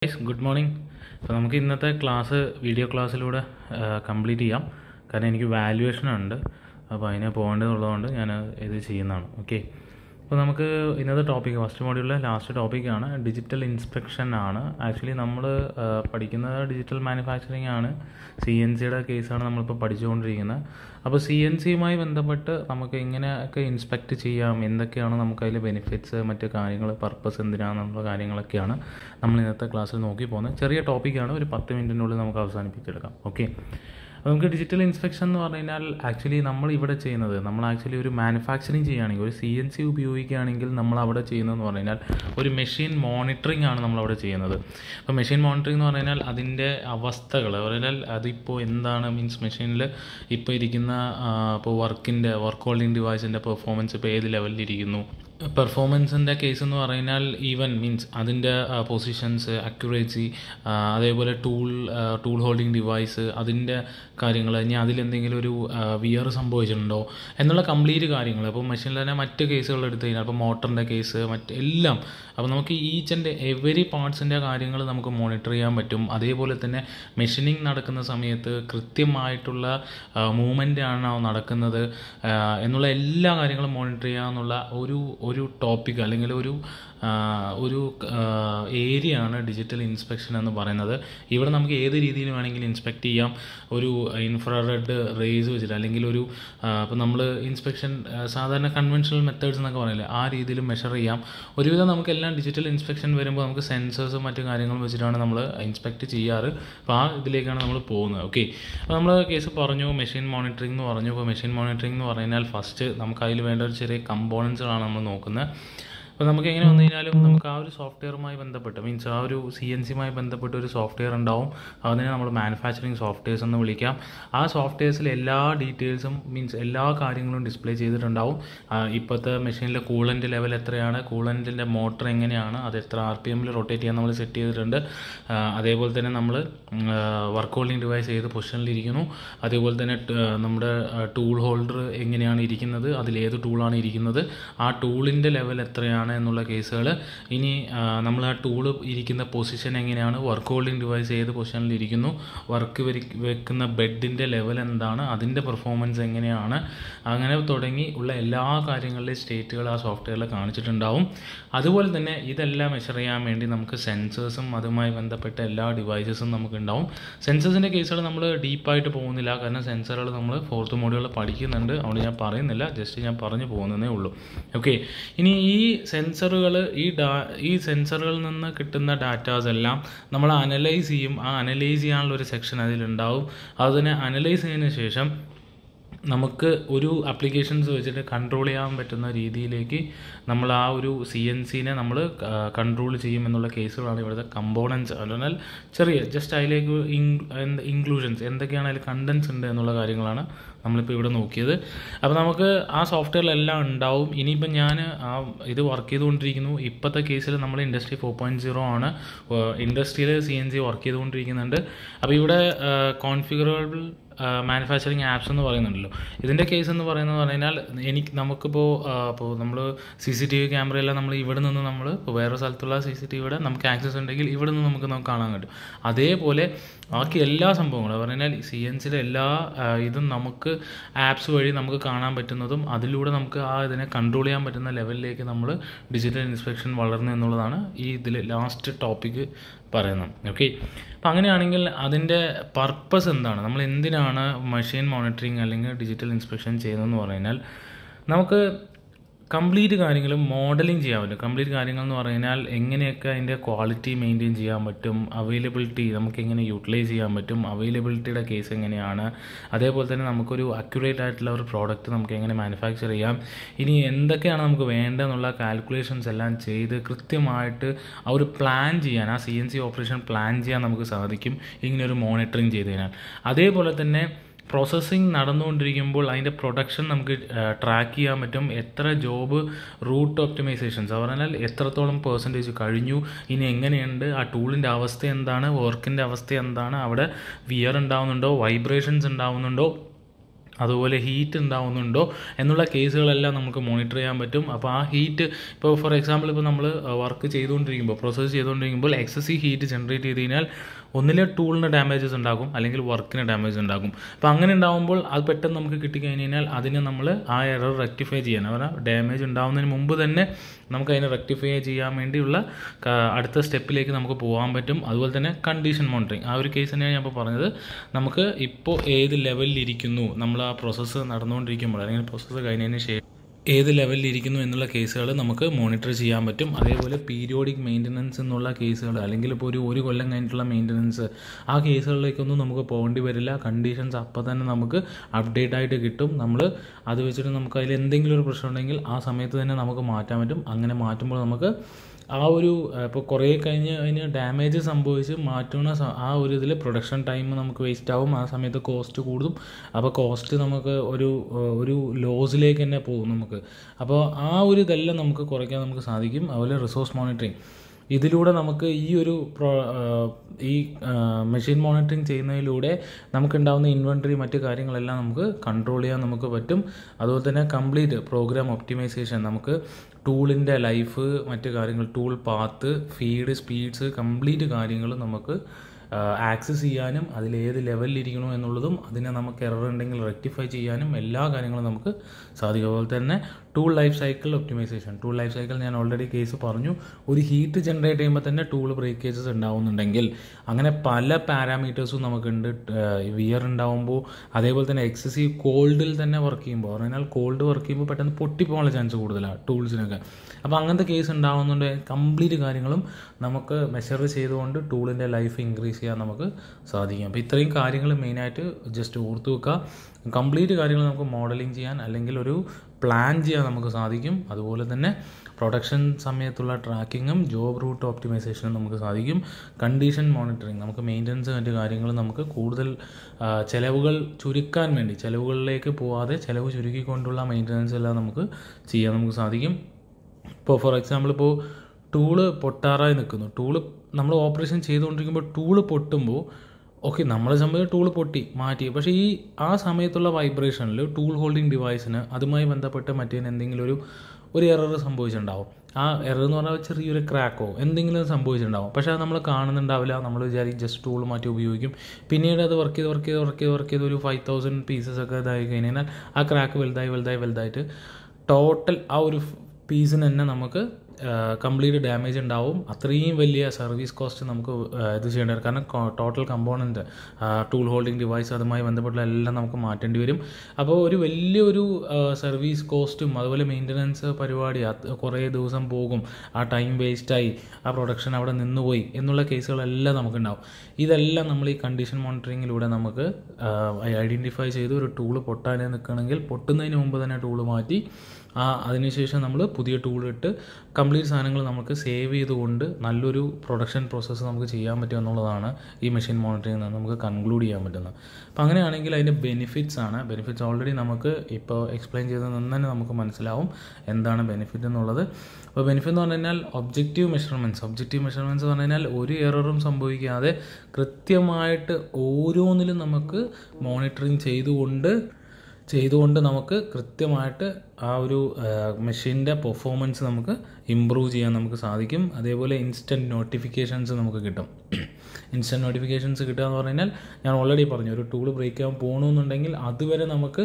good morning അപ്പോൾ നമുക്ക് ഇന്നത്തെ ക്ലാസ് വീഡിയോ ക്ലാസ്സിലൂടെ കംപ്ലീറ്റ് ചെയ്യാം കാരണം എനിക്ക് വാല്യുവേഷൻ ഉണ്ട് അപ്പോൾ അതിനെ പോകേണ്ടതുള്ളതുകൊണ്ട് ഞാൻ ഇത് ചെയ്യുന്നതാണ് ഓക്കെ അപ്പോൾ നമുക്ക് ഇന്നത്തെ ടോപ്പിക്ക് ഫസ്റ്റ് മോഡ്യൂളിലെ ലാസ്റ്റ് ടോപ്പിക്കാണ് ഡിജിറ്റൽ ഇൻസ്പെക്ഷൻ ആണ് ആക്ച്വലി നമ്മൾ പഠിക്കുന്നത് ഡിജിറ്റൽ മാനുഫാക്ചറിങ് ആണ് സി എൻ സിയുടെ കേസാണ് നമ്മളിപ്പോൾ പഠിച്ചുകൊണ്ടിരിക്കുന്നത് അപ്പോൾ സി എൻ സിയുമായി ബന്ധപ്പെട്ട് നമുക്ക് എങ്ങനെയൊക്കെ ഇൻസ്പെക്ട് ചെയ്യാം എന്തൊക്കെയാണ് നമുക്ക് അതിൽ ബെനിഫിറ്റ്സ് മറ്റ് കാര്യങ്ങൾ പർപ്പസ് എന്തിനാണെന്നുള്ള കാര്യങ്ങളൊക്കെയാണ് നമ്മൾ ഇന്നത്തെ ക്ലാസ്സിൽ നോക്കി പോകുന്നത് ചെറിയ ടോപ്പിക്കാണ് ഒരു പത്ത് മിനിറ്റിനുള്ളിൽ നമുക്ക് അവസാനിപ്പിച്ചെടുക്കാം ഓക്കെ അപ്പോൾ നമുക്ക് ഡിജിറ്റൽ ഇൻസ്പെക്ഷൻ എന്ന് പറഞ്ഞു കഴിഞ്ഞാൽ ആക്ച്വലി നമ്മൾ ഇവിടെ ചെയ്യുന്നത് നമ്മൾ ആക്ച്വലി ഒരു മാനുഫാക്ചറിങ് ചെയ്യുകയാണെങ്കിൽ ഒരു സി എൻ സി ഉപയോഗിക്കുകയാണെങ്കിൽ നമ്മൾ അവിടെ ചെയ്യുന്നതെന്ന് പറഞ്ഞു കഴിഞ്ഞാൽ ഒരു മെഷീൻ മോണിറ്ററിംഗ് ആണ് നമ്മൾ അവിടെ ചെയ്യുന്നത് അപ്പോൾ മെഷീൻ മോണിറ്ററിംഗ് എന്ന് പറഞ്ഞു കഴിഞ്ഞാൽ അതിൻ്റെ അവസ്ഥകൾ പറഞ്ഞാൽ അതിപ്പോൾ എന്താണ് മീൻസ് മെഷീനിൽ ഇപ്പോൾ ഇരിക്കുന്ന ഇപ്പോൾ വർക്കിൻ്റെ വർക്ക് ഹോൾഡിംഗ് ഡിവൈസിൻ്റെ പെർഫോമൻസ് ഇപ്പോൾ ഏത് ലെവലിലിരിക്കുന്നു പെർഫോമൻസിൻ്റെ കേസ് എന്ന് പറഞ്ഞാൽ ഈവൻ മീൻസ് അതിൻ്റെ പൊസിഷൻസ് അക്യുറേസി അതേപോലെ ടൂൾ ടൂൾ ഹോൾഡിംഗ് ഡിവൈസ് അതിൻ്റെ കാര്യങ്ങൾ ഇനി അതിലെന്തെങ്കിലും ഒരു വിയർ സംഭവിച്ചിട്ടുണ്ടോ എന്നുള്ള കംപ്ലീറ്റ് കാര്യങ്ങൾ അപ്പോൾ മെഷീനിൽ തന്നെ മറ്റ് കേസുകൾ എടുത്തു കഴിഞ്ഞാൽ ഇപ്പോൾ മോട്ടറിൻ്റെ കേസ് മറ്റ് എല്ലാം അപ്പോൾ നമുക്ക് ഈച്ച് ആൻഡ് എവരി പാർട്സിൻ്റെ കാര്യങ്ങൾ നമുക്ക് മോണിറ്റർ ചെയ്യാൻ പറ്റും അതേപോലെ തന്നെ മെഷീനിങ് നടക്കുന്ന സമയത്ത് കൃത്യമായിട്ടുള്ള മൂവ്മെൻ്റ് ആണോ നടക്കുന്നത് എന്നുള്ള എല്ലാ കാര്യങ്ങളും മോണിറ്റർ ചെയ്യാന്നുള്ള ഒരു ഒരു ടോപ്പിക് അല്ലെങ്കിൽ ഒരു ഒരു ഏരിയ ആണ് ഡിജിറ്റൽ ഇൻസ്പെക്ഷൻ എന്ന് പറയുന്നത് ഇവിടെ നമുക്ക് ഏത് രീതിയിൽ വേണമെങ്കിലും ഇൻസ്പെക്ട് ചെയ്യാം ഒരു ഇൻഫ്രാറെഡ് റേസ് വെച്ചിട്ട് അല്ലെങ്കിൽ ഒരു ഇപ്പോൾ നമ്മൾ ഇൻസ്പെക്ഷൻ സാധാരണ കൺവെൻഷണൽ മെത്തേഡ്സ് എന്നൊക്കെ പറയില്ലേ ആ രീതിയിൽ മെഷർ ചെയ്യാം ഒരുവിധം നമുക്ക് എല്ലാം ഡിജിറ്റൽ ഇൻസ്പെക്ഷൻ വരുമ്പോൾ നമുക്ക് സെൻസേഴ്സും മറ്റു കാര്യങ്ങളും വെച്ചിട്ടാണ് നമ്മൾ ഇൻസ്പെക്ട് ചെയ്യാറ് അപ്പോൾ ആ ഇതിലേക്കാണ് നമ്മൾ പോകുന്നത് ഓക്കെ അപ്പോൾ നമ്മൾ കേസ് പറഞ്ഞു മെഷീൻ മോണിറ്ററിംഗ് എന്ന് പറഞ്ഞു അപ്പോൾ മെഷീൻ മോണിറ്ററിംഗ് എന്ന് പറഞ്ഞാൽ ഫസ്റ്റ് നമുക്ക് അതിൽ വേണ്ട ഒരു ചെറിയ കമ്പോണൻസുകളാണ് നമ്മൾ നോക്കുന്നത് അപ്പോൾ നമുക്ക് എങ്ങനെ വന്നു കഴിഞ്ഞാലും നമുക്ക് ആ ഒരു സോഫ്റ്റ്വെയറുമായി ബന്ധപ്പെട്ട് മീൻസ് ആ ഒരു സി എൻ സിയുമായി ബന്ധപ്പെട്ട് ഒരു സോഫ്റ്റ്വെയർ ഉണ്ടാവും അതിനെ നമ്മൾ മാനുഫാക്ചറിങ് സോഫ്റ്റ്വെയർസ് എന്ന് വിളിക്കാം ആ സോഫ്റ്റ്വെയർസിൽ എല്ലാ ഡീറ്റെയിൽസും മീൻസ് എല്ലാ കാര്യങ്ങളും ഡിസ്പ്ലേ ചെയ്തിട്ടുണ്ടാവും ഇപ്പോഴത്തെ മെഷീനിലെ കൂളൻ്റ് ലെവൽ എത്രയാണ് കൂളൻറ്റിൻ്റെ മോട്ടർ എങ്ങനെയാണ് അത് എത്ര ആർ പി എമ്മിൽ റൊട്ടേറ്റ് ചെയ്യാൻ നമ്മൾ സെറ്റ് ചെയ്തിട്ടുണ്ട് അതേപോലെ തന്നെ നമ്മൾ വർക്ക് ഹോൾഡിംഗ് ഡിവൈസ് ഏത് പൊസിഷനിലിരിക്കുന്നു അതേപോലെ തന്നെ നമ്മുടെ ടൂൾ ഹോൾഡർ എങ്ങനെയാണ് ഇരിക്കുന്നത് അതിൽ ഏത് ടൂളാണ് ഇരിക്കുന്നത് ആ ടൂളിൻ്റെ ലെവൽ എത്രയാണ് ആണ് എന്നുള്ള കേസുകൾ ഇനി നമ്മൾ ആ ടൂള് ഇരിക്കുന്ന പൊസിഷൻ എങ്ങനെയാണ് വർക്ക് ഹോൾഡിംഗ് ഡിവൈസ് ഏത് പൊസിഷനിൽ ഇരിക്കുന്നു വർക്ക് വെക്കുന്ന ബെഡിൻ്റെ ലെവൽ എന്താണ് അതിൻ്റെ പെർഫോമൻസ് എങ്ങനെയാണ് അങ്ങനെ തുടങ്ങി ഉള്ള എല്ലാ കാര്യങ്ങളിലെയും സ്റ്റേറ്റുകൾ ആ സോഫ്റ്റ്വെയറിൽ കാണിച്ചിട്ടുണ്ടാവും അതുപോലെ തന്നെ ഇതെല്ലാം മെഷർ ചെയ്യാൻ വേണ്ടി നമുക്ക് സെൻസേഴ്സും അതുമായി ബന്ധപ്പെട്ട എല്ലാ ഡിവൈസസും നമുക്ക് ഉണ്ടാവും സെൻസേഴ്സിൻ്റെ കേസുകൾ നമ്മൾ ഡീപ്പായിട്ട് പോകുന്നില്ല കാരണം സെൻസറുകൾ നമ്മൾ ഫോർത്ത് മോഡ്യൂളിൽ പഠിക്കുന്നുണ്ട് അതുകൊണ്ട് ഞാൻ പറയുന്നില്ല ജസ്റ്റ് ഞാൻ പറഞ്ഞു പോകുന്നതേ ഉള്ളൂ ഓക്കെ ഇനി ഈ സെൻസറുകൾ ഈ ഡാ ഈ സെൻസറുകളിൽ നിന്ന് കിട്ടുന്ന ഡാറ്റാസ് എല്ലാം നമ്മൾ അനലൈസ് ചെയ്യും ആ അനലൈസ് ചെയ്യാനുള്ള ഒരു സെക്ഷൻ അതിലുണ്ടാവും അതിനെ അനലൈസ് ചെയ്തതിന് ശേഷം നമുക്ക് ഒരു ആപ്ലിക്കേഷൻസ് വെച്ചിട്ട് കൺട്രോൾ ചെയ്യാൻ പറ്റുന്ന രീതിയിലേക്ക് നമ്മൾ ആ ഒരു സി എൻ സിനെ നമ്മൾ കൺട്രോൾ ചെയ്യും എന്നുള്ള കേസുകളാണ് ഇവിടുത്തെ കമ്പോണൻസ് അതിനാൽ ചെറിയ ജസ്റ്റ് അതിലേക്ക് ഇൻക്ലൂഷൻസ് എന്തൊക്കെയാണ് അതിൽ കണ്ടൻസ് ഉണ്ട് എന്നുള്ള കാര്യങ്ങളാണ് നമ്മളിപ്പോൾ ഇവിടെ നോക്കിയത് അപ്പോൾ നമുക്ക് ആ സോഫ്റ്റ്വെയറിലെല്ലാം ഉണ്ടാവും ഇനിയിപ്പോൾ ഞാൻ ആ ഇത് വർക്ക് ചെയ്തുകൊണ്ടിരിക്കുന്നു ഇപ്പോഴത്തെ കേസിൽ നമ്മൾ ഇൻഡസ്ട്രി ഫോർ പോയിൻറ്റ് സീറോ ആണ് ഇൻഡസ്ട്രിയിൽ സി എൻ സി വർക്ക് ചെയ്തുകൊണ്ടിരിക്കുന്നുണ്ട് അപ്പോൾ ഇവിടെ കോൺഫിഗറബിൾ മാനുഫാക്ചറിങ് ആപ്സ് എന്ന് പറയുന്നുണ്ടല്ലോ ഇതിൻ്റെ കേസ് എന്ന് പറയുന്നത് പറഞ്ഞു കഴിഞ്ഞാൽ എനിക്ക് നമുക്കിപ്പോൾ ഇപ്പോൾ നമ്മൾ സി സി ടി വി ക്യാമറയെല്ലാം നമ്മൾ ഇവിടെ നിന്ന് നമ്മൾ ഇപ്പോൾ വേറെ സ്ഥലത്തുള്ള സി സി ടി വിയുടെ നമുക്ക് ആക്സസ് ഉണ്ടെങ്കിൽ ഇവിടെ നിന്ന് നമുക്ക് നമുക്ക് കാണാൻ പറ്റും അതേപോലെ ബാക്കി എല്ലാ സംഭവങ്ങളും പറഞ്ഞാൽ സി എൻ സിയിലെ എല്ലാ ഇതും നമുക്ക് ആപ്സ് വഴി നമുക്ക് കാണാൻ പറ്റുന്നതും അതിലൂടെ നമുക്ക് ആ ഇതിനെ കൺട്രോൾ ചെയ്യാൻ പറ്റുന്ന ലെവലിലേക്ക് നമ്മൾ ഡിജിറ്റൽ ഇൻസ്പെക്ഷൻ വളർന്നു എന്നുള്ളതാണ് ഈ ഇതിൽ ലാസ്റ്റ് ടോപ്പിക്ക് പറയുന്നത് ഓക്കെ അപ്പം അങ്ങനെയാണെങ്കിൽ അതിൻ്റെ പർപ്പസ് എന്താണ് നമ്മൾ എന്തിനാണ് മെഷീൻ മോണിറ്ററിങ് അല്ലെങ്കിൽ ഡിജിറ്റൽ ഇൻസ്പെക്ഷൻ ചെയ്യുന്നതെന്ന് പറഞ്ഞു കഴിഞ്ഞാൽ നമുക്ക് കംപ്ലീറ്റ് കാര്യങ്ങൾ മോഡലിംഗ് ചെയ്യാൻ പറ്റും കംപ്ലീറ്റ് കാര്യങ്ങൾ എന്ന് പറഞ്ഞു കഴിഞ്ഞാൽ എങ്ങനെയൊക്കെ അതിൻ്റെ ക്വാളിറ്റി മെയിൻറ്റെയിൻ ചെയ്യാൻ പറ്റും അവൈലബിലിറ്റി നമുക്ക് എങ്ങനെ യൂട്ടിലൈസ് ചെയ്യാൻ പറ്റും അവൈലബിലിറ്റിയുടെ കേസ് എങ്ങനെയാണ് അതേപോലെ തന്നെ നമുക്കൊരു അക്യുറേറ്റ് ആയിട്ടുള്ള ഒരു പ്രോഡക്റ്റ് നമുക്ക് എങ്ങനെ മാനുഫാക്ചർ ചെയ്യാം ഇനി എന്തൊക്കെയാണ് നമുക്ക് വേണ്ടതെന്നുള്ള കാൽക്കുലേഷൻസ് എല്ലാം ചെയ്ത് കൃത്യമായിട്ട് ആ ഒരു പ്ലാൻ ചെയ്യാൻ ആ C N C operation plan ചെയ്യാൻ നമുക്ക് സാധിക്കും ഇങ്ങനെ ഒരു മോണിറ്ററിങ് ചെയ്ത് കഴിഞ്ഞാൽ അതേപോലെ തന്നെ പ്രോസസ്സിങ് നടന്നുകൊണ്ടിരിക്കുമ്പോൾ അതിൻ്റെ പ്രൊഡക്ഷൻ നമുക്ക് ട്രാക്ക് ചെയ്യാൻ പറ്റും എത്ര ജോബ് റൂട്ട് ഒപ്റ്റിമൈസേഷൻസ് പറഞ്ഞാൽ എത്രത്തോളം പേഴ്സൻറ്റേജ് കഴിഞ്ഞു ഇനി എങ്ങനെയുണ്ട് ആ ടൂളിൻ്റെ അവസ്ഥ എന്താണ് വർക്കിൻ്റെ അവസ്ഥ എന്താണ് അവിടെ വിയർ ഉണ്ടാവുന്നുണ്ടോ വൈബ്രേഷൻസ് ഉണ്ടാവുന്നുണ്ടോ അതുപോലെ ഹീറ്റ് ഉണ്ടാവുന്നുണ്ടോ എന്നുള്ള കേസുകളെല്ലാം നമുക്ക് മോണിറ്റർ ചെയ്യാൻ പറ്റും അപ്പോൾ ആ ഹീറ്റ് ഇപ്പോൾ ഫോർ എക്സാമ്പിൾ ഇപ്പോൾ നമ്മൾ വർക്ക് ചെയ്തുകൊണ്ടിരിക്കുമ്പോൾ പ്രോസസ്സ് ചെയ്തുകൊണ്ടിരിക്കുമ്പോൾ എക്സസീവ് ഹീറ്റ് ജനറേറ്റ് ചെയ്ത് കഴിഞ്ഞാൽ ഒന്നിലെ ടൂളിന് ഡാമേജസ് ഉണ്ടാകും അല്ലെങ്കിൽ വർക്കിന് ഡാമേജ് ഉണ്ടാകും അപ്പോൾ അങ്ങനെ ഉണ്ടാകുമ്പോൾ അത് പെട്ടെന്ന് നമുക്ക് കിട്ടിക്കഴിഞ്ഞ് കഴിഞ്ഞാൽ അതിനെ നമ്മൾ ആ എറർ റെക്ടിഫൈ ചെയ്യാൻ പറഞ്ഞാൽ ഡാമേജ് ഉണ്ടാകുന്നതിന് മുമ്പ് തന്നെ നമുക്ക് അതിനെ റെക്ടിഫൈ ചെയ്യാൻ വേണ്ടിയുള്ള ക- അടുത്ത സ്റ്റെപ്പിലേക്ക് നമുക്ക് പോകാൻ പറ്റും അതുപോലെ തന്നെ കണ്ടീഷൻ മോണിറ്ററിങ് ആ ഒരു കേസ് തന്നെയാണ് ഞാൻ ഇപ്പോൾ പറഞ്ഞത് നമുക്ക് ഇപ്പോൾ ഏത് ലെവലിലിരിക്കുന്നു നമ്മൾ ആ പ്രോസസ്സ് നടന്നുകൊണ്ടിരിക്കുമ്പോൾ അല്ലെങ്കിൽ പ്രോസസ്സ് കഴിഞ്ഞതിന് ശേഷം ഏത് ലെവലിൽ ഇരിക്കുന്നു എന്നുള്ള കേസുകൾ നമുക്ക് മോണിറ്റർ ചെയ്യാൻ പറ്റും അതേപോലെ പീരിയോഡിക് മെയിൻ്റനൻസ് എന്നുള്ള കേസുകൾ അല്ലെങ്കിൽ ഇപ്പോൾ ഒരു ഒരു കൊല്ലം കഴിഞ്ഞിട്ടുള്ള മെയിൻ്റനൻസ് ആ കേസുകളിലേക്കൊന്നും നമുക്ക് പോകേണ്ടി വരില്ല കണ്ടീഷൻസ് അപ്പോൾ തന്നെ നമുക്ക് അപ്ഡേറ്റ് ആയിട്ട് കിട്ടും നമ്മൾ അത് വെച്ചിട്ട് നമുക്ക് അതിൽ എന്തെങ്കിലും ഒരു പ്രശ്നം ഉണ്ടെങ്കിൽ ആ സമയത്ത് തന്നെ നമുക്ക് മാറ്റാൻ പറ്റും അങ്ങനെ മാറ്റുമ്പോൾ നമുക്ക് ആ ഒരു ഇപ്പോൾ കുറേ കഴിഞ്ഞ് അതിന് ഡാമേജ് സംഭവിച്ച് മാറ്റുന്ന സ- ആ ഒരു ഇതിൽ പ്രൊഡക്ഷൻ ടൈം നമുക്ക് വേസ്റ്റ് ആവും ആ സമയത്ത് കോസ്റ്റ് കൂടും അപ്പോൾ കോസ്റ്റ് നമുക്ക് ഒരു ഏഹ്, ഒരു ലോസിലേക്ക് തന്നെ പോകും നമുക്ക് അപ്പോൾ ആ ഒരു ഇതെല്ലാം നമുക്ക് കുറയ്ക്കാൻ നമുക്ക് സാധിക്കും അതുപോലെ റിസോഴ്സ് മോണിറ്ററിങ് ഇതിലൂടെ നമുക്ക് ഈ ഒരു പ്രോ ആഹ് ഈ മെഷീൻ മോണിറ്ററിങ് ചെയ്യുന്നതിലൂടെ നമുക്കുണ്ടാകുന്ന ഇൻവെൻറ്ററി മറ്റു കാര്യങ്ങളെല്ലാം നമുക്ക് കൺട്രോൾ ചെയ്യാൻ നമുക്ക് പറ്റും അതുപോലെ തന്നെ കംപ്ലീറ്റ് പ്രോഗ്രാം ഒപ്റ്റിമൈസേഷൻ നമുക്ക് ടൂളിൻ്റെ ലൈഫ് മറ്റു കാര്യങ്ങൾ tool path feed speeds complete കാര്യങ്ങൾ നമുക്ക് ആക്സസ് ചെയ്യാനും അതിൽ ഏത് ലെവലിലിരിക്കണോ എന്നുള്ളതും അതിനെ നമുക്ക് എറർ ഉണ്ടെങ്കിൽ റെക്ടിഫൈ ചെയ്യാനും എല്ലാ കാര്യങ്ങളും നമുക്ക് സാധിക്കും അതുപോലെ തന്നെ tool life cycle optimisation tool life cycle ഞാൻ ഓൾറെഡി കേസ് പറഞ്ഞു ഒരു ഹീറ്റ് ജനറേറ്റ് ചെയ്യുമ്പോൾ തന്നെ ടൂൾ ബ്രേക്കേജസ് ഉണ്ടാവുന്നുണ്ടെങ്കിൽ അങ്ങനെ പല പാരാമീറ്റേഴ്സും നമുക്കുണ്ട് വിയർ ഉണ്ടാവുമ്പോൾ അതേപോലെ തന്നെ എക്സസീവ് കോൾഡിൽ തന്നെ വർക്ക് ചെയ്യുമ്പോൾ പറഞ്ഞാൽ കോൾഡ് വർക്ക് ചെയ്യുമ്പോൾ പെട്ടെന്ന് പൊട്ടിപ്പോകാനുള്ള ചാൻസ് കൂടുതലാണ് ടൂൾസിനൊക്കെ അപ്പോൾ അങ്ങനത്തെ കേസ് ഉണ്ടാവുന്നുണ്ട് കംപ്ലീറ്റ് കാര്യങ്ങളും നമുക്ക് മെഷർ ചെയ്തുകൊണ്ട് ടൂളിൻ്റെ ലൈഫ് ഇൻക്രീസ് ചെയ്യാൻ നമുക്ക് സാധിക്കും അപ്പോൾ ഇത്രയും കാര്യങ്ങൾ മെയിനായിട്ട് ജസ്റ്റ് ഓർത്ത് വെക്കുക കംപ്ലീറ്റ് കാര്യങ്ങൾ നമുക്ക് മോഡലിംഗ് ചെയ്യാൻ അല്ലെങ്കിൽ ഒരു പ്ലാൻ ചെയ്യാൻ നമുക്ക് സാധിക്കും അതുപോലെ തന്നെ പ്രൊഡക്ഷൻ സമയത്തുള്ള ട്രാക്കിങ്ങും ജോബ് റൂട്ട് ഓപ്റ്റിമൈസേഷനും നമുക്ക് സാധിക്കും കണ്ടീഷൻ മോണിറ്ററിങ് നമുക്ക് മെയിൻ്റനൻസ് മറ്റു കാര്യങ്ങൾ നമുക്ക് കൂടുതൽ ആ, ചിലവുകൾ ചുരുക്കാൻ വേണ്ടി ചിലവുകളിലേക്ക് പോവാതെ ചിലവ് ചുരുക്കിക്കൊണ്ടുള്ള മെയിൻ്റനൻസ് എല്ലാം നമുക്ക് ചെയ്യാൻ നമുക്ക് സാധിക്കും ഇപ്പോൾ ഫോർ എക്സാമ്പിൾ ഇപ്പോൾ ടൂള് പൊട്ടാറായി നിൽക്കുന്നു ടൂള് നമ്മൾ ഓപ്പറേഷൻ ചെയ്തുകൊണ്ടിരിക്കുമ്പോൾ ടൂള് പൊട്ടുമ്പോൾ ഓക്കെ നമ്മളെ സംബന്ധിച്ച് ടൂൾ പൊട്ടി മാറ്റി പക്ഷേ ഈ ആ സമയത്തുള്ള വൈബ്രേഷനിൽ ടൂൾ ഹോൾഡിംഗ് ഡിവൈസിന് അതുമായി ബന്ധപ്പെട്ട് മറ്റേ എന്തെങ്കിലും ഒരു ഒരു എറർ സംഭവിച്ചിട്ടുണ്ടാവും ആ എറർ എന്ന് പറഞ്ഞാൽ ചെറിയൊരു ക്രാക്കോ എന്തെങ്കിലും സംഭവിച്ചിട്ടുണ്ടാവും പക്ഷേ അത് നമ്മൾ കാണുന്നുണ്ടാവില്ല നമ്മൾ വിചാരിക്കും ജസ്റ്റ് ടൂൾ മാറ്റി ഉപയോഗിക്കും പിന്നീട് അത് വർക്ക് ചെയ്ത് വർക്ക് ചെയ്ത് വർക്ക് ചെയ്ത് വർക്ക് ചെയ്ത് ഒരു ഫൈവ് തൗസൻഡ് പീസസ് ഒക്കെ ഇതായി കഴിഞ്ഞാൽ ആ ക്രാക്ക് വലുതായി വലുതായി വലുതായിട്ട് ടോട്ടൽ ആ ഒരു പീസിന് തന്നെ നമുക്ക് കംപ്ലീറ്റ് ഡാമേജ് ഉണ്ടാവും അത്രയും വലിയ സർവീസ് കോസ്റ്റ് നമുക്ക് ആ, ഇത് ചെയ്യേണ്ടി വരും കാരണം total component tool holding device അതുമായി ബന്ധപ്പെട്ടുള്ള എല്ലാം നമുക്ക് മാറ്റേണ്ടി വരും അപ്പോൾ ഒരു വലിയൊരു സർവീസ് കോസ്റ്റും അതുപോലെ മെയിൻ്റനൻസ് പരിപാടി അത് കുറേ ദിവസം പോകും ആ ടൈം വേസ്റ്റായി ആ പ്രൊഡക്ഷൻ അവിടെ നിന്നുപോയി എന്നുള്ള കേസുകളെല്ലാം നമുക്കുണ്ടാവും ഇതെല്ലാം നമ്മൾ ഈ കണ്ടീഷൻ മോണിറ്ററിങ്ങിലൂടെ നമുക്ക് ഐഡൻറ്റിഫൈ ചെയ്ത് ഒരു ടൂള് പൊട്ടാനേ നിൽക്കണമെങ്കിൽ പൊട്ടുന്നതിന് മുമ്പ് തന്നെ ടൂള് മാറ്റി ആ അതിനുശേഷം നമ്മൾ പുതിയ ടൂൾ ഇട്ട് കംപ്ലീറ്റ് സാധനങ്ങൾ നമുക്ക് സേവ് ചെയ്തുകൊണ്ട് നല്ലൊരു പ്രൊഡക്ഷൻ പ്രോസസ്സ് നമുക്ക് ചെയ്യാൻ പറ്റും എന്നുള്ളതാണ് ഈ മെഷീൻ മോണിറ്ററിംഗ് നിന്ന് നമുക്ക് കൺക്ലൂഡ് ചെയ്യാൻ പറ്റുന്നത് അപ്പോൾ അങ്ങനെയാണെങ്കിൽ അതിൻ്റെ ബെനിഫിറ്റ്സ് ആണ് ബെനിഫിറ്റ്സ് ഓൾറെഡി നമുക്ക് ഇപ്പോൾ എക്സ്പ്ലെയിൻ ചെയ്തതിൽ നിന്ന് തന്നെ നമുക്ക് മനസ്സിലാവും എന്താണ് ബെനിഫിറ്റ് എന്നുള്ളത് അപ്പോൾ ബെനിഫിറ്റ് എന്ന് പറഞ്ഞു കഴിഞ്ഞാൽ ഒബ്ജക്റ്റീവ് മെഷർമെൻറ്റ്സ് ഒബ്ജക്റ്റീവ് മെഷർമെൻറ്റ്സ് എന്ന് പറഞ്ഞു കഴിഞ്ഞാൽ ഒരു എററും സംഭവിക്കാതെ കൃത്യമായിട്ട് ഓരോന്നിലും നമുക്ക് മോണിറ്ററിങ് ചെയ്തുകൊണ്ട് ചെയ്തുകൊണ്ട് നമുക്ക് കൃത്യമായിട്ട് ആ ഒരു മെഷീൻ്റെ പെർഫോമൻസ് നമുക്ക് ഇമ്പ്രൂവ് ചെയ്യാൻ നമുക്ക് സാധിക്കും അതേപോലെ ഇൻസ്റ്റൻറ്റ് നോട്ടിഫിക്കേഷൻസ് നമുക്ക് കിട്ടും ഇൻസ്റ്റൻറ്റ് നോട്ടിഫിക്കേഷൻസ് കിട്ടുക എന്ന് പറഞ്ഞു കഴിഞ്ഞാൽ ഞാൻ ഓൾറെഡി പറഞ്ഞു ഒരു ടൂൾ ബ്രേക്ക് ചെയ്യാൻ പോകണമെന്നുണ്ടെങ്കിൽ അതുവരെ നമുക്ക്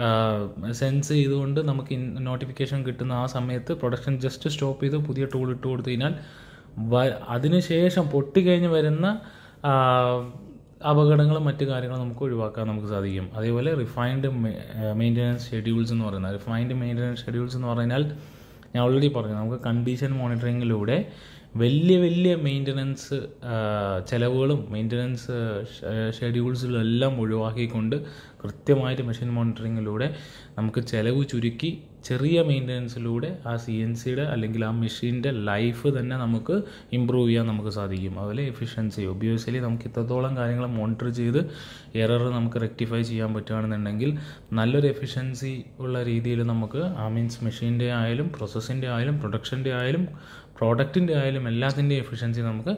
സെൻസ് ചെയ്തുകൊണ്ട് നമുക്ക് നോട്ടിഫിക്കേഷൻ കിട്ടുന്ന ആ സമയത്ത് പ്രൊഡക്ഷൻ ജസ്റ്റ് സ്റ്റോപ്പ് ചെയ്ത് പുതിയ ടൂൾ ഇട്ട് കൊടുത്തു കഴിഞ്ഞാൽ വ- അതിനുശേഷം പൊട്ടിക്കഴിഞ്ഞ് വരുന്ന ആ, അപകടങ്ങളും മറ്റു കാര്യങ്ങളും നമുക്ക് ഒഴിവാക്കാൻ നമുക്ക് സാധിക്കും അതേപോലെ റിഫൈൻഡ് മെയിൻ്റനൻസ് ഷെഡ്യൂൾസ് എന്ന് പറയുന്നത് റിഫൈൻഡ് മെയിൻ്റനൻസ് ഷെഡ്യൂൾസ് എന്ന് പറഞ്ഞാൽ ഞാൻ ഓൾറെഡി പറഞ്ഞു നമുക്ക് കണ്ടീഷൻ മോണിറ്ററിങ്ങിലൂടെ വലിയ വലിയ മെയിൻ്റനൻസ് ചിലവുകളും മെയിൻ്റനൻസ് ഷെഡ്യൂൾസിലും എല്ലാം ഒഴിവാക്കിക്കൊണ്ട് കൃത്യമായിട്ട് മെഷീൻ മോണിറ്ററിങ്ങിലൂടെ നമുക്ക് ചിലവ് ചുരുക്കി ചെറിയ മെയിൻ്റനൻസിലൂടെ ആ സി എൻ സിയുടെ അല്ലെങ്കിൽ ആ മെഷീൻ്റെ ലൈഫ് തന്നെ നമുക്ക് ഇമ്പ്രൂവ് ചെയ്യാൻ നമുക്ക് സാധിക്കും അതുപോലെ എഫിഷ്യൻസി ഒബ്വിയസ്ലി നമുക്ക് ഇത്രത്തോളം കാര്യങ്ങൾ മോണിറ്റർ ചെയ്ത് എറർ നമുക്ക് റെക്ടിഫൈ ചെയ്യാൻ പറ്റുകയാണെന്നുണ്ടെങ്കിൽ നല്ലൊരു എഫിഷ്യൻസി ഉള്ള രീതിയിൽ നമുക്ക് ആ മീൻസ് മെഷീൻ്റെ ആയാലും പ്രോസസ്സിൻ്റെ ആയാലും പ്രൊഡക്ഷൻ്റെ ആയാലും പ്രോഡക്റ്റിൻ്റെ ആയാലും എല്ലാത്തിൻ്റെയും എഫിഷ്യൻസി നമുക്ക്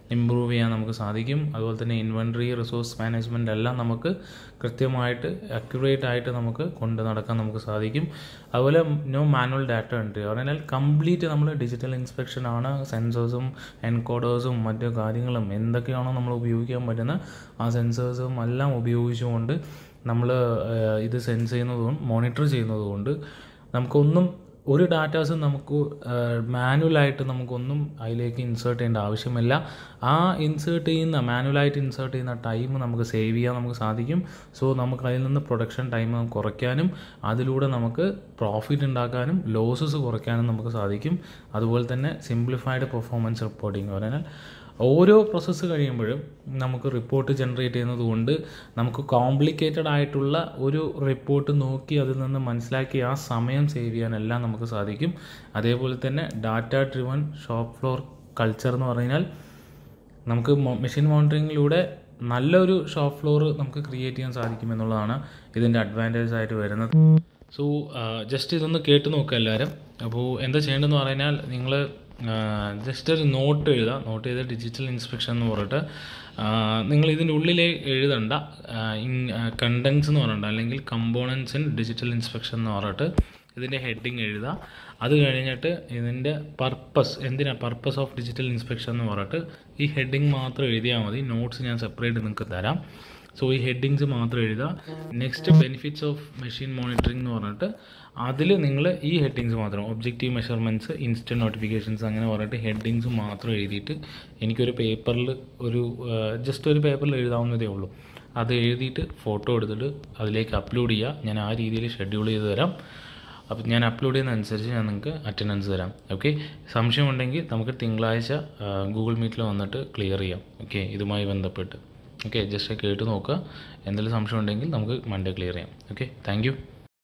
ഇമ്പ്രൂവ് ചെയ്യാൻ നമുക്ക് സാധിക്കും അതുപോലെ തന്നെ ഇൻവെൻട്രി റിസോഴ്സ് മാനേജ്മെൻ്റ് എല്ലാം നമുക്ക് കൃത്യമായിട്ട് അക്യുറേറ്റ് ആയിട്ട് നമുക്ക് കൊണ്ട് നടക്കാൻ നമുക്ക് സാധിക്കും അതുപോലെ നോ മാനുവൽ ഡാറ്റ എൻട്രി പറഞ്ഞാൽ കംപ്ലീറ്റ് നമ്മൾ ഡിജിറ്റൽ ഇൻസ്പെക്ഷൻ ആണ് സെൻസേഴ്സും എൻകോഡേഴ്സും മറ്റു കാര്യങ്ങളും എന്തൊക്കെയാണോ നമ്മൾ ഉപയോഗിക്കാൻ പറ്റുന്ന ആ സെൻസേഴ്സും എല്ലാം ഉപയോഗിച്ചുകൊണ്ട് നമ്മൾ ഇത് സെൻസ് ചെയ്യുന്നതും മോണിറ്റർ ചെയ്യുന്നതുകൊണ്ട് നമുക്കൊന്നും ഒരു ഡാറ്റാസും നമുക്ക് മാനുവലായിട്ട് നമുക്കൊന്നും അതിലേക്ക് ഇൻസേർട്ട് ചെയ്യേണ്ട ആവശ്യമില്ല ആ ഇൻസേർട്ട് ചെയ്യുന്ന മാനുവലായിട്ട് ഇൻസേർട്ട് ചെയ്യുന്ന ടൈം നമുക്ക് സേവ് ചെയ്യാൻ നമുക്ക് സാധിക്കും സോ നമുക്ക് അതിൽ നിന്ന് പ്രൊഡക്ഷൻ ടൈം കുറയ്ക്കാനും അതിലൂടെ നമുക്ക് പ്രോഫിറ്റ് ഉണ്ടാക്കാനും ലോസസ് കുറയ്ക്കാനും നമുക്ക് സാധിക്കും അതുപോലെ തന്നെ സിംപ്ലിഫൈഡ് പെർഫോമൻസ് റിപ്പോർട്ടിംഗ് പറഞ്ഞാൽ ഓരോ പ്രോസസ്സ് കഴിയുമ്പോഴും നമുക്ക് റിപ്പോർട്ട് ജനറേറ്റ് ചെയ്യുന്നത് കൊണ്ട് നമുക്ക് കോംപ്ലിക്കേറ്റഡ് ആയിട്ടുള്ള ഒരു റിപ്പോർട്ട് നോക്കി അതിൽ നിന്ന് മനസ്സിലാക്കി ആ സമയം സേവ് ചെയ്യാനെല്ലാം നമുക്ക് സാധിക്കും അതേപോലെ തന്നെ data driven shop floor culture എന്ന് പറഞ്ഞാൽ നമുക്ക് മെഷീൻ മോണിറ്ററിങ്ങിലൂടെ നല്ലൊരു ഷോപ്പ് ഫ്ലോർ നമുക്ക് ക്രിയേറ്റ് ചെയ്യാൻ സാധിക്കും എന്നുള്ളതാണ് ഇതിൻ്റെ അഡ്വാൻറ്റേജ് ആയിട്ട് വരുന്നത് സോ ജസ്റ്റ് ഇതൊന്ന് കേട്ട് നോക്കുക എല്ലാവരും അപ്പോൾ എന്താ ചെയ്യേണ്ടതെന്ന് പറഞ്ഞാൽ നിങ്ങൾ ജസ്റ്റ് ഒരു നോട്ട് എഴുതുക നോട്ട് ചെയ്ത് ഡിജിറ്റൽ ഇൻസ്പെക്ഷൻ എന്ന് പറഞ്ഞിട്ട് നിങ്ങൾ ഇതിൻ്റെ ഉള്ളിൽ എഴുതണ്ട കണ്ടൻസ് എന്ന് പറഞ്ഞിട്ട് അല്ലെങ്കിൽ കമ്പോണൻസ് ഇൻ ഡിജിറ്റൽ ഇൻസ്പെക്ഷൻ എന്ന് പറഞ്ഞിട്ട് ഇതിൻ്റെ ഹെഡിങ് എഴുതുക അത് കഴിഞ്ഞിട്ട് ഇതിൻ്റെ പർപ്പസ് എന്തിനാ പർപ്പസ് ഓഫ് ഡിജിറ്റൽ ഇൻസ്പെക്ഷൻ എന്ന് പറഞ്ഞിട്ട് ഈ ഹെഡിങ് മാത്രം എഴുതിയാൽ മതി നോട്ട്സ് ഞാൻ സെപ്പറേറ്റ് നിങ്ങൾക്ക് തരാം സോ ഈ ഹെഡിങ്സ് മാത്രം എഴുതുക next benefits of machine monitoring എന്ന് പറഞ്ഞിട്ട് അതിൽ നിങ്ങൾ ഈ ഹെഡിങ്സ് മാത്രം ഒബ്ജക്റ്റീവ് മെഷർമെൻറ്റ്സ് ഇൻസ്റ്റൻറ്റ് നോട്ടിഫിക്കേഷൻസ് അങ്ങനെ പറഞ്ഞിട്ട് ഹെഡിങ്സ് മാത്രം എഴുതിയിട്ട് എനിക്കൊരു പേപ്പറിൽ ഒരു ജസ്റ്റ് ഒരു പേപ്പറിൽ എഴുതാവുന്നതേ ഉള്ളൂ അത് എഴുതിയിട്ട് ഫോട്ടോ എടുത്തിട്ട് അതിലേക്ക് അപ്ലോഡ് ചെയ്യുക ഞാൻ ആ രീതിയിൽ ഷെഡ്യൂൾ ചെയ്ത് തരാം അപ്പോൾ ഞാൻ അപ്ലോഡ് ചെയ്യുന്നതനുസരിച്ച് ഞാൻ നിങ്ങൾക്ക് അറ്റൻഡൻസ് തരാം ഓക്കെ സംശയമുണ്ടെങ്കിൽ നമുക്ക് തിങ്കളാഴ്ച ഗൂഗിൾ മീറ്റിൽ വന്നിട്ട് ക്ലിയർ ചെയ്യാം ഓക്കെ ഇതുമായി ബന്ധപ്പെട്ട് ഓക്കെ ജസ്റ്റ് കേട്ട് നോക്കുക എന്തെങ്കിലും സംശയം ഉണ്ടെങ്കിൽ നമുക്ക് മൺഡേ ക്ലിയർ ചെയ്യാം ഓക്കെ താങ്ക്